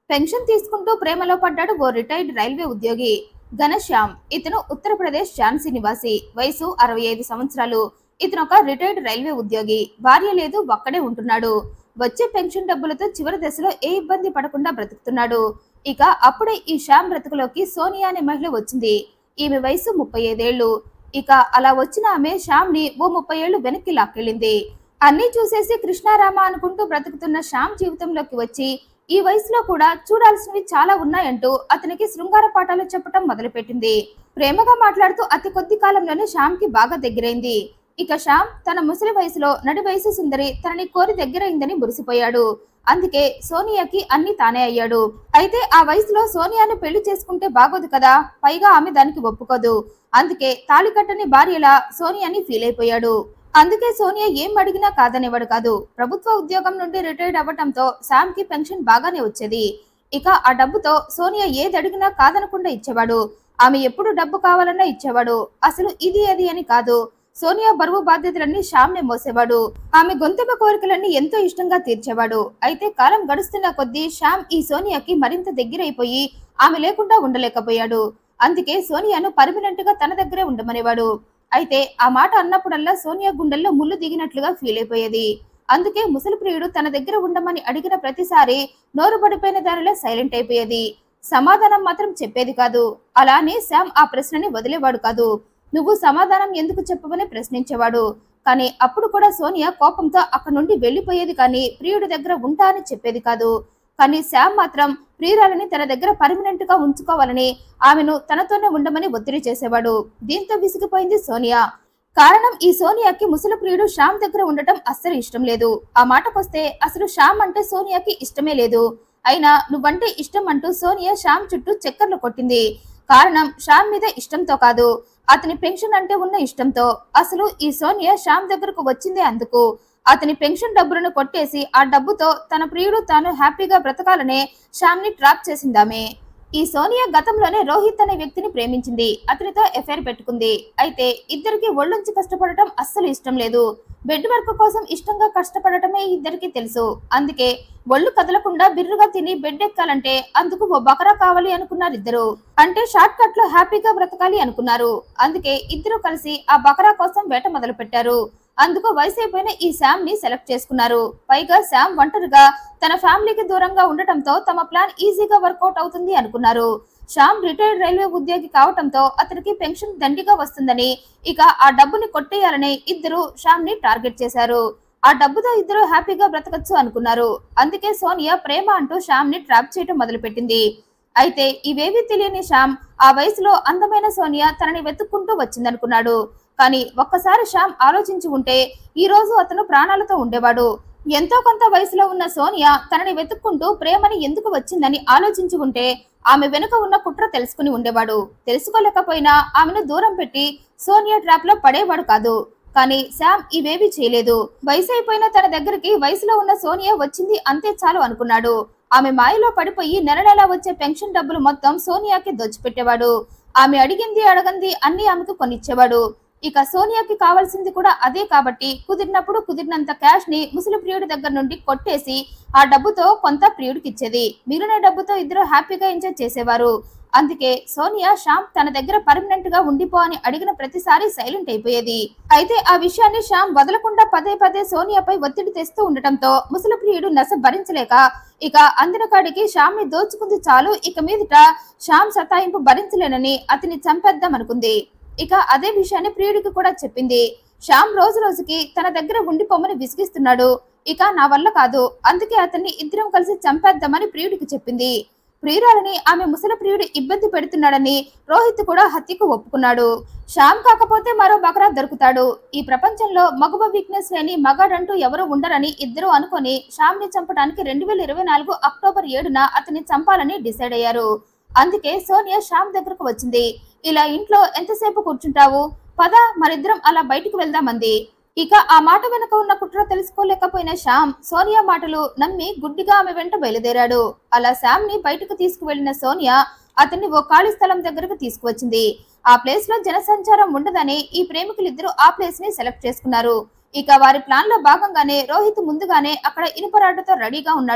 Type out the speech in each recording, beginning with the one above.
pension తీసుకుంటూ ప్రేమలో పడ్డాడు ఓ రిటైర్డ్ రైల్వే ఉద్యోగి ఘనశ్యామ్ ఇతను ఉత్తరప్రదేశ్ ఝాన్సీ నివాసి వయసు అరవై ఐదు సంవత్సరాలు ఇతను ఒక రిటైర్డ్ రైల్వే ఉద్యోగి భార్య లేదు ఒక్కడే ఉంటున్నాడు వచ్చే పెన్షన్ డబ్బులతో చివరి దశలో ఏ ఇబ్బంది పడకుండా బ్రతుకుతున్నాడు ఇక అప్పుడే ఈ శ్యామ్ బ్రతుకులోకి సోనియా అనే మహిళ వచ్చింది ఈమె వయసు ముప్పై ఐదేళ్లు ఇక అలా వచ్చిన ఆమె శ్యామ్ ని ఓ ముప్పై ఏళ్లు వెనక్కి లాక్కెళ్ళింది అన్నీ చూసేసి కృష్ణారామ అనుకుంటూ బ్రతుకుతున్న శ్యామ్ జీవితంలోకి వచ్చి ఈ వయసులో కూడా చూడాల్సినవి చాలా ఉన్నాయంటూ అతనికి శృంగార పాఠాలు చెప్పటం మొదలుపెట్టింది ప్రేమగా మాట్లాడుతూ అతి కొద్ది కాలంలోనే శ్యామ్ కి బాగా దగ్గరైంది ఇక శ్యామ్ తన ముసలి వయసులో నడి వయసు సుందరి తనని కోరి దగ్గరైందని మురిసిపోయాడు అందుకే సోనియాకి అన్ని తానే అయ్యాడు అయితే ఆ వయసులో సోనియాను పెళ్లి చేసుకుంటే బాగోదు కదా పైగా ఆమె దానికి ఒప్పుకోదు అందుకే తాళి కట్టని భార్యలా సోనియాని ఫీల్ అయిపోయాడు అందుకే సోనియా ఏం అడిగినా కాదనేవాడు కాదు ప్రభుత్వ ఉద్యోగం నుండి రిటైర్డ్ అవ్వటంతో శామ్ కి పెన్షన్ బాగానే వచ్చేది ఇక ఆ డబ్బుతో సోనియా ఏది అడిగినా కాదనకుండా ఇచ్చేవాడు ఆమె ఎప్పుడు డబ్బు కావాలన్నా ఇచ్చేవాడు అసలు ఇది అది అని కాదు సోనియా బరువు బాధ్యతలన్నీ శ్యామ్నే మోసేవాడు ఆమె గొంతెమ్మ కోరికలన్నీ ఎంతో ఇష్టంగా తీర్చేవాడు అయితే కాలం గడుస్తున్న కొద్దీ శ్యామ్ ఈ సోనియాకి మరింత దగ్గరైపోయి ఆమె లేకుండా ఉండలేకపోయాడు అందుకే సోనియాను పర్మనెంట్ గా తన దగ్గరే ఉండమనేవాడు అయితే ఆ మాట అన్నప్పుడల్లా సోనియా గుండెల్లో ముళ్ళు దిగినట్లుగా ఫీల్ అయిపోయేది అందుకే ముసలి ప్రియుడు తన దగ్గర ఉండమని అడిగిన ప్రతిసారి నోరు పడిపోయిన దానిలో సైలెంట్ అయిపోయేది సమాధానం మాత్రం చెప్పేది కాదు అలానే శామ్ ఆ ప్రశ్నని వదిలేవాడు కాదు నువ్వు సమాధానం ఎందుకు చెప్పవని ప్రశ్నించేవాడు కానీ అప్పుడు కూడా సోనియా కోపంతో అక్కడి నుండి వెళ్లిపోయేది కానీ ప్రియుడి దగ్గర ఉంటా అని చెప్పేది కాదు కానీ శామ్ మాత్రం ప్రియురాలని తన దగ్గర పర్మనెంట్ గా ఉంచుకోవాలని ఆమెను తనతోనే ఉండమని ఒత్తిడి చేసేవాడు దీంతో విసిగిపోయింది సోనియా కారణం ఈ సోనియాకి ముసలి ప్రియుడు శ్యామ్ దగ్గర ఉండటం అస్సలు ఇష్టం లేదు ఆ మాటకొస్తే అసలు శ్యామ్ అంటే సోనియాకి ఇష్టమే లేదు అయినా నువ్వంటే ఇష్టం అంటూ సోనియా శ్యామ్ చుట్టూ చక్కర్లు కొట్టింది కారణం శ్యామ్ మీద ఇష్టంతో కాదు అతని పెన్షన్ అంటే ఉన్న ఇష్టంతో అసలు ఈ సోనియా శ్యామ్ దగ్గరకు వచ్చిందే అందుకు అతని పెన్షన్ డబ్బులను కొట్టేసి ఆ డబ్బుతో తన ప్రియుడు తాను హ్యాపీగా బ్రతకాలనే శ్యామ్ ని ట్రాప్ చేసిందామే ఈ సోనియా గతంలోనే రోహిత్ అనే వ్యక్తిని ప్రేమించింది అతనితో ఎఫైర్ పెట్టుకుంది అయితే ఇద్దరికి ఒళ్ళొంచి కష్టపడటం అస్సలు ఇష్టం లేదు బెడ్ వర్క్ కోసం ఇష్టంగా కష్టపడటమే ఇద్దరికి తెలుసు అందుకే ఒళ్ళు కదలకుండా బిర్రుగా తిని బెడ్ ఎక్కాలంటే అందుకు ఓ బకరా కావాలి అనుకున్నారు ఇద్దరు అంటే షార్ట్ కట్ లో హ్యాపీగా బ్రతకాలి అనుకున్నారు అందుకే ఇద్దరు కలిసి ఆ బకరా కోసం వేట మొదలు పెట్టారు అందుకు వయసు అయిపోయిన ఈ శామ్ ని సెలెక్ట్ చేసుకున్నారు పైగా శామ్ ఒంటరిగా తన ఫ్యామిలీకి దూరంగా ఉండటంతో తమ ప్లాన్ ఈజీగా వర్కౌట్ అవుతుంది అనుకున్నారు శ్యామ్ రిటైర్డ్ రైల్వే ఉద్యోగి కావటంతో అతనికి పెన్షన్ దండిగా వస్తుందని ఇక ఆ డబ్బుని కొట్టేయాలని ఇద్దరు శ్యామ్ ని టార్గెట్ చేశారు ఆ డబ్బుతో ఇద్దరు హ్యాపీగా బ్రతకచ్చు అనుకున్నారు అందుకే సోనియా ప్రేమ అంటూ శ్యామ్ ని ట్రాప్ చేయటం మొదలుపెట్టింది అయితే ఇవేవీ తెలియని శ్యామ్ ఆ వయసులో అందమైన సోనియా తనని వెతుక్కుంటూ వచ్చిందనుకున్నాడు కానీ ఒక్కసారి శ్యామ్ ఆలోచించి ఉంటే ఈ రోజు అతను ప్రాణాలతో ఉండేవాడు ఎంతో కొంత వయసులో ఉన్న సోనియా తనని వెతుక్కుంటూ ప్రేమని ఎందుకు వచ్చిందని ఆలోచించి ఉంటే ఆమె వెనుక ఉన్న కుట్ర తెలుసుకుని ఉండేవాడు తెలుసుకోలేకపోయినా ఆమెను దూరం పెట్టి సోనియా ట్రాప్ లో పడేవాడు కాదు కానీ శామ్ ఇవేవి చేయలేదు వయసు అయిపోయిన తన దగ్గరికి వయసులో ఉన్న సోనియా వచ్చింది అంతే చాలు అనుకున్నాడు ఆమె మాయలో పడిపోయి నెల నెల వచ్చే పెన్షన్ డబ్బులు మొత్తం సోనియాకి దోచిపెట్టేవాడు ఆమె అడిగింది అడగంది అన్ని ఆమెకు కొనిచ్చేవాడు ఇక సోనియాకి కావాల్సింది కూడా అదే కాబట్టి కుదిరినప్పుడు కుదిరినంత క్యాష్ ని ముసలి ప్రియుడి దగ్గర నుండి కొట్టేసి ఆ డబ్బుతో కొంత ప్రియుడికి ఇచ్చేది మిగిలిన డబ్బుతో ఇద్దరు హ్యాపీగా ఎంజాయ్ చేసేవారు అందుకే సోనియా శ్యామ్ తన దగ్గర పర్మనెంట్ గా ఉండిపో అని అడిగిన ప్రతిసారి సైలెంట్ అయిపోయేది అయితే ఆ విషయాన్ని శ్యామ్ వదలకుండా పదే పదే సోనియాపై ఒత్తిడి తెస్తూ ఉండటంతో ముసలి ప్రియుడు నస భరించలేక ఇక అందిన కాడికి శ్యామ్ ని దోచుకుంది చాలు ఇక మీదట శ్యామ్ సతాయింపు భరించలేనని అతన్ని చంపేద్దాం అనుకుంది ఇక అదే విషయాన్ని ప్రియుడికి కూడా చెప్పింది శ్యామ్ రోజు రోజుకి తన దగ్గర ఉండిపోమని విసిగిస్తున్నాడు ఇక నా వల్ల కాదు అందుకే అతన్ని ఇద్దరం కలిసి చంపేద్దామని ప్రియుడికి చెప్పింది ప్రియురాలని ఆమె ముసలి ప్రియుడు ఇబ్బంది పెడుతున్నాడని రోహిత్ కూడా హత్యకు ఒప్పుకున్నాడు శ్యామ్ కాకపోతే మరో బకరా దొరుకుతాడు ఈ ప్రపంచంలో మగవ వీక్నెస్ లేని మగాడంటూ ఎవరు ఉండరని ఇద్దరు అనుకొని శ్యామ్ ని చంపడానికి రెండు వేల ఇరవై నాలుగు అక్టోబర్ ఏడున అతన్ని చంపాలని డిసైడ్ అయ్యారు అందుకే సోనియా శ్యామ్ దగ్గరకు వచ్చింది ఇలా ఇంట్లో ఎంతసేపు కూర్చుంటావు పద మరిద్దరం అలా బయటికి వెళ్దామంది ఇక ఆ మాట వెనుక ఉన్న కుట్ర తెలుసుకోలేకపోయిన శ్యామ్ సోనియా మాటలు నమ్మి గుడ్డిగా ఆమె వెంట బయలుదేరాడు అలా శ్యామ్ ని బయటకు తీసుకువెళ్లిన సోనియా అతన్ని ఓ ఖాళీ స్థలం దగ్గరకు తీసుకువచ్చింది ఆ ప్లేస్ లో జనసంచారం ఉండదని ఈ ప్రేమికులిద్దరూ ఆ ప్లేస్ ని సెలెక్ట్ చేసుకున్నారు ఇక వారి ప్లాన్ లో భాగంగానే రోహిత్ ముందుగానే అక్కడ ఇనుపరాడ్డుతో రెడీగా ఉన్నాడు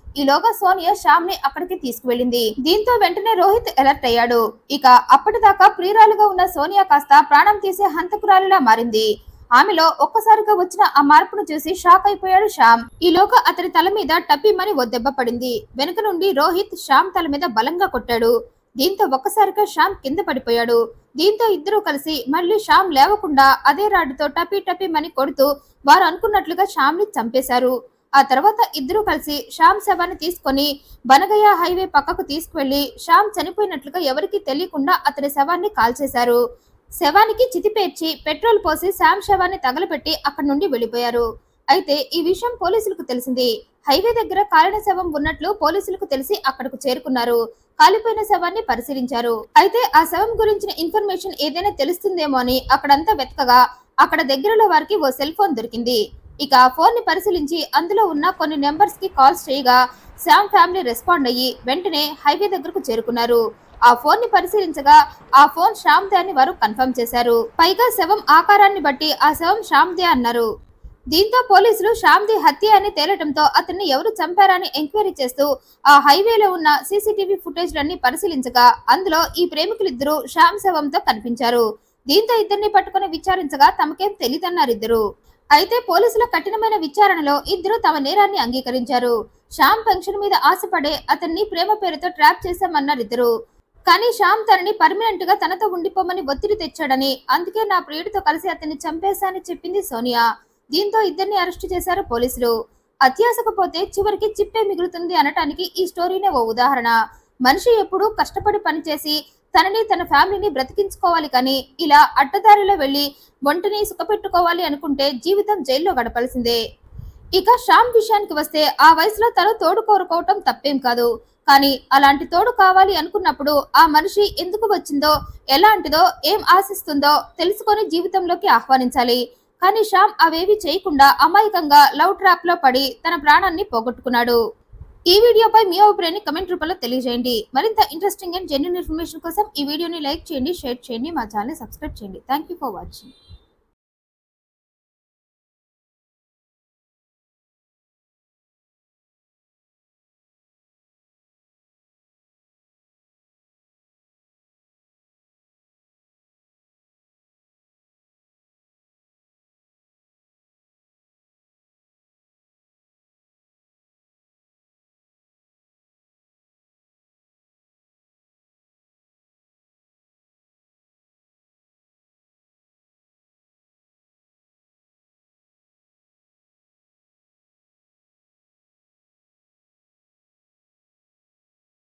ఈలోగా సోనియా శ్యామ్ ని అక్కడికి తీసుకువెళ్ళింది దీంతో వెంటనే రోహిత్ అలర్ట్ అయ్యాడు ఇక అప్పటిదాకా ప్రియురాలుగా ఉన్న సోనియా కాస్త ప్రాణం తీసే హంతకురాలిలా మారింది ఆమెలో ఒక్కసారిగా వచ్చిన ఆ మార్పును చూసి షాక్ అయిపోయాడు శ్యామ్ ఈలోగా అతని తల మీద టప్పిమని ఓ దెబ్బ పడింది వెనుక నుండి రోహిత్ శ్యామ్ తల మీద బలంగా కొట్టాడు దీంతో ఒక్కసారిగా శ్యామ్ కింద పడిపోయాడు దీంతో ఇద్దరూ కలిసి మళ్ళీ శ్యామ్ లేవకుండా అదే రాడ్డుతో టపి టపిమని కొడుతూ వారు అనుకున్నట్లుగా శ్యామ్ ని చంపేశారు ఆ తర్వాత ఇద్దరూ కలిసి శ్యామ్ శవాన్ని తీసుకొని బనగయ్య హైవే పక్కకు తీసుకువెళ్లి శ్యామ్ చనిపోయినట్లుగా ఎవరికీ తెలియకుండా అతని శవాన్ని కాల్చేశారు శవానికి చితిపేర్చి పెట్రోల్ పోసి శ్యామ్ శవాన్ని తగలబెట్టి అక్కడి నుండి వెళ్లిపోయారు అయితే ఈ విషయం పోలీసులకు తెలిసింది హైవే దగ్గర కాలిన శవం ఉన్నట్లు పోలీసులకు తెలిసి అక్కడకు చేరుకున్నారు కాలిపోయిన శవాన్ని పరిశీలించారు అయితే ఆ శవం గురించిన ఇన్ఫర్మేషన్ ఏదైనా తెలుస్తుందేమో అని అక్కడంతా వెతకగా అక్కడ దగ్గరలో వారికి ఓ సెల్ ఫోన్ దొరికింది ఇక ఆ ఫోన్ ని పరిశీలించి అందులో ఉన్న కొన్ని నెంబర్స్ కి కాల్స్ చేయగా శామ్ ఫ్యామిలీ రెస్పాండ్ అయ్యి వెంటనే హైవే దగ్గరకు చేరుకున్నారు ఆ ఫోన్ ని పరిశీలించగా ఆ ఫోన్ శ్యామ్ దే అని వారు కన్ఫర్మ్ చేశారు పైగా శవం ఆకారాన్ని బట్టి ఆ శవం శ్యామ్ దే అన్నారు దీంతో పోలీసులు శ్యామ్ది హత్య అని తేలటంతో అతన్ని ఎవరు చంపారని ఎంక్వైరీ చేస్తూ ఆ హైవేలో ఉన్న సీసీటీవీ ఫుటేజ్లన్నీ పరిశీలించగా అందులో ఈ ప్రేమికులిద్దరూ శ్యామ్ శవంతో కనిపించారు దీంతో ఇద్దరిని పట్టుకుని విచారించగా తమకేం తెలియదన్నారు ఇద్దరు అయితే పోలీసుల కఠినమైన విచారణలో ఇద్దరు తమ నేరాన్ని అంగీకరించారు శ్యామ్ పెన్షన్ మీద ఆశపడే అతన్ని ప్రేమ పేరుతో ట్రాప్ చేశామన్నారు ఇద్దరు కానీ శ్యామ్ తనని పర్మనెంట్ గా తనతో ఉండిపోమని ఒత్తిడి తెచ్చాడని అందుకే నా ప్రియుడితో కలిసి అతన్ని చంపేశానని చెప్పింది సోనియా దీంతో ఇద్దరిని అరెస్టు చేశారు పోలీసులు అత్యాశకు పోతే చివరికి చిప్పే మిగులుతుంది అనటానికి ఈ స్టోరీనే ఓ ఉదాహరణ మనిషి ఎప్పుడూ కష్టపడి పనిచేసి తనని తన ఫ్యామిలీని బ్రతికించుకోవాలి కానీ ఇలా అడ్డదారిలో వెళ్లి ఒంటిని సుఖపెట్టుకోవాలి అనుకుంటే జీవితం జైల్లో గడపాల్సిందే ఇక శ్యామ్ విషయానికి వస్తే ఆ వయసులో తను తోడు కోరుకోవటం తప్పేం కాదు కానీ అలాంటి తోడు కావాలి అనుకున్నప్పుడు ఆ మనిషి ఎందుకు వచ్చిందో ఎలాంటిదో ఏం ఆశిస్తుందో తెలుసుకొని జీవితంలోకి ఆహ్వానించాలి కానీ శ్యామ్ అవేవి చేయకుండా అమాయకంగా లవ్ ట్రాప్ లో పడి తన ప్రాణాన్ని పోగొట్టుకున్నాడు ఈ వీడియోపై మీ అభిప్రాయాన్ని కమెంట్ రూపంలో తెలియజేయండి మరింత ఇంట్రెస్టింగ్ అండ్ జెన్యున్ ఇన్ఫర్మేషన్ కోసం ఈ వీడియోని లైక్ చేయండి షేర్ చేయండి మా ఛానల్ సబ్స్క్రైబ్ చేయండి థ్యాంక్ యూ ఫర్ వాచింగ్